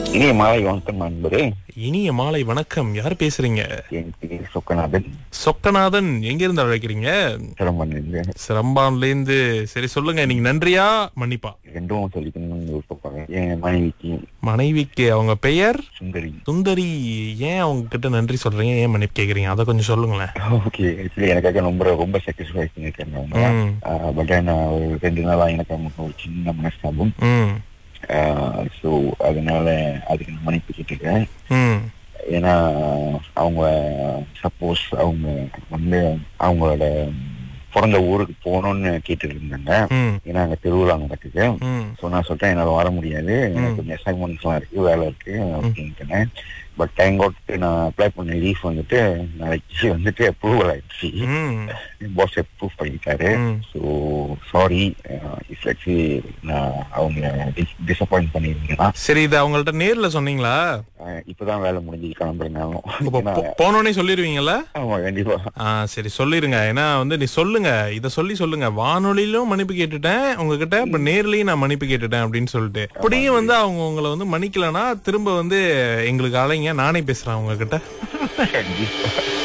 இனிய மாலை வணக்கம் நண்பரே இனிய மாலை வணக்கம் யார் பேசுறீங்க என் பேர் சொக்கநாதன் சொக்கநாதன் எங்க இருந்து அழைக்கிறீங்க சிரமம் இருந்து சிரம்பான்ல இருந்து சரி சொல்லுங்க நீங்க நன்றியா மன்னிப்பா ரெண்டும் சொல்லிக்கணும்னு விருப்பப்படுறேன் என் மனைவிக்கு மனைவிக்கு அவங்க பெயர் சுந்தரி சுந்தரி ஏன் அவங்க கிட்ட நன்றி சொல்றீங்க ஏன் மன்னிப்பு கேக்குறீங்க அதை கொஞ்சம் சொல்லுங்களேன் ஓகே ஆக்சுவலி எனக்காக ரொம்ப ரொம்ப சாட்டிஸ்ஃபை பண்ணிருக்காங்க அவங்க ம், பட் நான் ஒரு ரெண்டு நாளா எனக்கு அவங்க ஒரு சின்ன மனஸ்தாபம் ம், ஸோ அதனால அதுக்கு நான் மன்னிப்பு கேட்டுருக்கேன் ம், ஏன்னா அவங்க சப்போஸ் அவங்க வந்து அவங்களோட பிறந்த ஊருக்கு போகணும்னு கேட்டுட்டு இருந்தாங்க ம், ஏன்னா அங்க திருவிழா நடக்குது ம். ஸோ நான் சொல்றேன் என்னால வர முடியாது எனக்கு கொஞ்சம் அசைன்மெண்ட்ஸ் எல்லாம் இருக்கு வேலை இருக்கு அப்படின்ட்டு பட் டைம் கோட்டு நான் அப்ளை பண்ண லீஃப் வந்துட்டு நாளைக்கு வந்துட்டு அப்ரூவல் ஆயிடுச்சு ம், பாஸ் அப்ரூவ் பண்ணிட்டாரு ம். ஸோ சாரி இட்ஸ் ஆக்சுவலி நான் அவங்க டிசப்பாயிண்ட் பண்ணிருந்தீங்கன்னா சரி இது அவங்கள்ட்ட நேர்ல சொன்னீங்களா அஹ் இப்பதான் வேலை முடிஞ்சு கிளம்புறேனாலும் இப்ப போ- போனோடனே சொல்லிருவீங்கல்ல ஆமா கண்டிப்பா ஆ சரி சொல்லிருங்க ஏன்னா வந்து நீ சொல்லுங்க இத சொல்லி சொல்லுங்க வானொலியிலும் மன்னிப்பு கேட்டுட்டேன் உங்ககிட்ட இப்ப நேர்லயும் நான் மன்னிப்பு கேட்டுட்டேன் அப்படின்னு சொல்லிட்டு அப்படியும் வந்து அவங்க உங்களை வந்து மன்னிக்கலன்னா திரும்ப வந்து எங்களுக்கு அலைங்க நானே பேசுறேன் உங்ககிட்ட கண்டிப்பா